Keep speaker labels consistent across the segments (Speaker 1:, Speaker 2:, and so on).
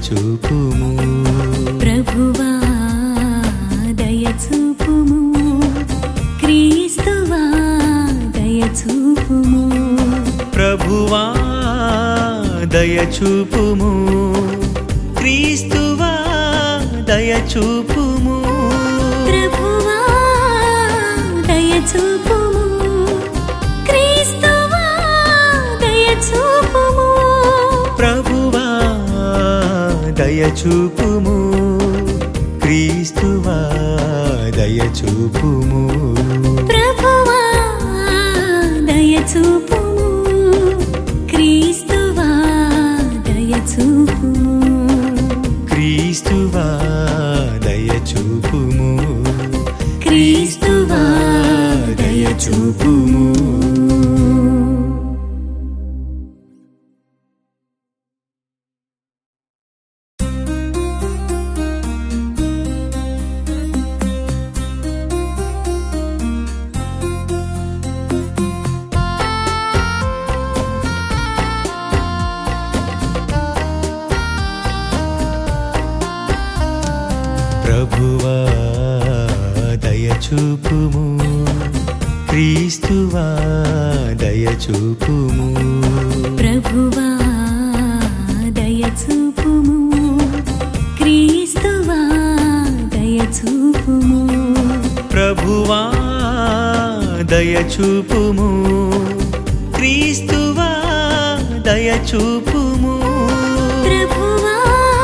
Speaker 1: చూపుము
Speaker 2: ప్రభువా దయచూపుము క్రీస్తువా దయచూపుము
Speaker 1: ప్రభువా దయ చూపుము క్రీస్తువా దయ చూపుము
Speaker 2: ప్రభువా దయచూపుము క్రీస్తువా దయచూపుము
Speaker 1: ప్రభువా దయ చూపుము క్రీస్తువా దయ చూపుము
Speaker 2: ప్రభువా దయచూపుము క్రీస్తువా దయచూపుము
Speaker 1: క్రీస్తువా దయ చూపుము
Speaker 2: క్రీస్తువా
Speaker 1: దయ చూపుము ప్రభువా దయ చూపుము క్రీస్తువా దయ చూపుము
Speaker 2: ప్రభువా దయచూపుము క్రీస్తువా దయచూపుము
Speaker 1: ప్రభువా దయ చూపుము క్రీస్తువా దయ చూపుము
Speaker 2: ప్రభువా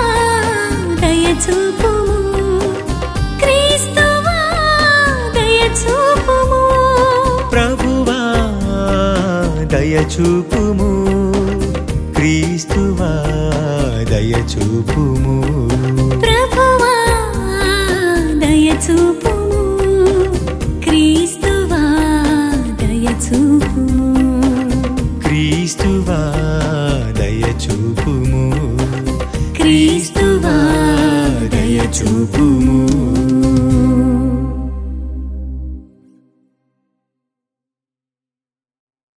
Speaker 2: దయచూపుము క్రీస్తువా దయచూపుము
Speaker 1: ప్రభువా దయ చూపుము క్రీస్తువా దయ చూపుము
Speaker 2: ప్రభువా దయచూపుము క్రీస్తువా దయచూపుము
Speaker 1: క్రీస్తువా దయ చూపుము
Speaker 2: క్రీస్తువా
Speaker 1: దయ చూపుము